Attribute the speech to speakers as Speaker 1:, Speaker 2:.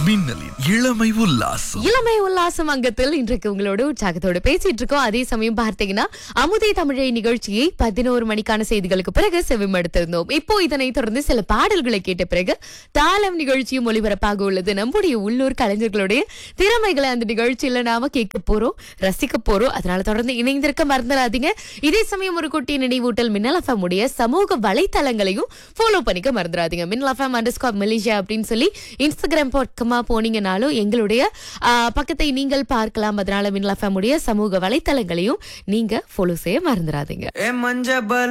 Speaker 1: மின்னலின் இளமை உல்லாசம்
Speaker 2: இளமை உல்லாசம் அங்கத்தில் இன்றைக்கு உங்களோட உற்சாகத்தோட பேசிட்டு இருக்கோம் அதே சமயம் பார்த்தீங்கன்னா அமுதே தமிழை நிகழ்ச்சியை பதினோரு மணிக்கான செய்திகளுக்கு பிறகு செவிமடுத்திருந்தோம் இப்போ இதனை தொடர்ந்து சில பாடல்களை கேட்ட பிறகு தாளம் நிகழ்ச்சியும் ஒளிபரப்பாக உள்ளது நம்முடைய உள்ளூர் கலைஞர்களுடைய திறமைகளை அந்த நிகழ்ச்சியில நாம கேட்க போறோம் ரசிக்க போறோம் அதனால தொடர்ந்து இணைந்திருக்க மறந்துடாதீங்க இதே சமயம் ஒரு குட்டி நினைவூட்டல் மின்னல் எஃப்எம் உடைய சமூக வலைத்தளங்களையும் ஃபாலோ பண்ணிக்க மறந்துடாதீங்க மின்னல் எஃப்எம் அண்டர்ஸ்கார் மலேசியா அப்படின்னு சொல்லி இன்ஸ்டாகிராம் பக்கமா போனீங்கனாலும் எங்களுடைய ஆ, பக்கத்தை நீங்கள் பார்க்கலாம் அதனால மின்னல் எஃப்எம் உடைய சமூக வலைத்தளங்களையும் நீங்க ஃபாலோ செய்ய மறந்துடாதீங்க
Speaker 3: ए मंजा